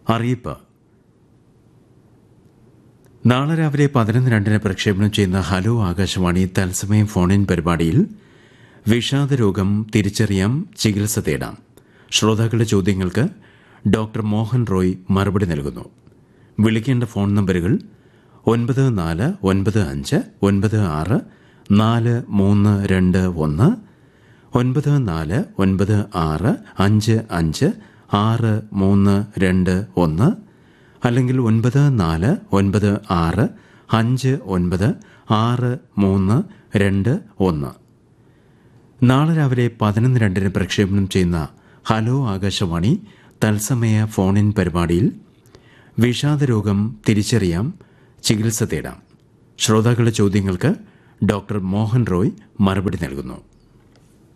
അറിയിപ്പ് നാളെ രാവിലെ പതിനൊന്ന് രണ്ടിന് പ്രക്ഷേപണം ചെയ്യുന്ന ഹലോ ആകാശവാണി തത്സമയം ഫോണിൻ പരിപാടിയിൽ വിഷാദരോഗം തിരിച്ചറിയാം ചികിത്സ തേടാം ശ്രോതാക്കളുടെ ചോദ്യങ്ങൾക്ക് ഡോക്ടർ മോഹൻ റോയ് മറുപടി നൽകുന്നു വിളിക്കേണ്ട ഫോൺ നമ്പറുകൾ ഒൻപത് നാല് ഒൻപത് അഞ്ച് ഒൻപത് ആറ് നാല് മൂന്ന് രണ്ട് ഒന്ന് ഒൻപത് നാല് ഒൻപത് ആറ് അഞ്ച് അഞ്ച് ആറ് മൂന്ന് രണ്ട് ഒന്ന് അല്ലെങ്കിൽ ഒൻപത് നാല് ഒൻപത് ആറ് അഞ്ച് ഒൻപത് ആറ് മൂന്ന് രണ്ട് ഒന്ന് നാളെ രാവിലെ പതിനൊന്ന് രണ്ടിന് പ്രക്ഷേപണം ചെയ്യുന്ന ഹലോ ആകാശവാണി തത്സമയ ഫോണിൻ പരിപാടിയിൽ വിഷാദരോഗം തിരിച്ചറിയാം ചികിത്സ തേടാം ശ്രോതാക്കളുടെ ചോദ്യങ്ങൾക്ക് ഡോക്ടർ മോഹൻ റോയ് മറുപടി നൽകുന്നു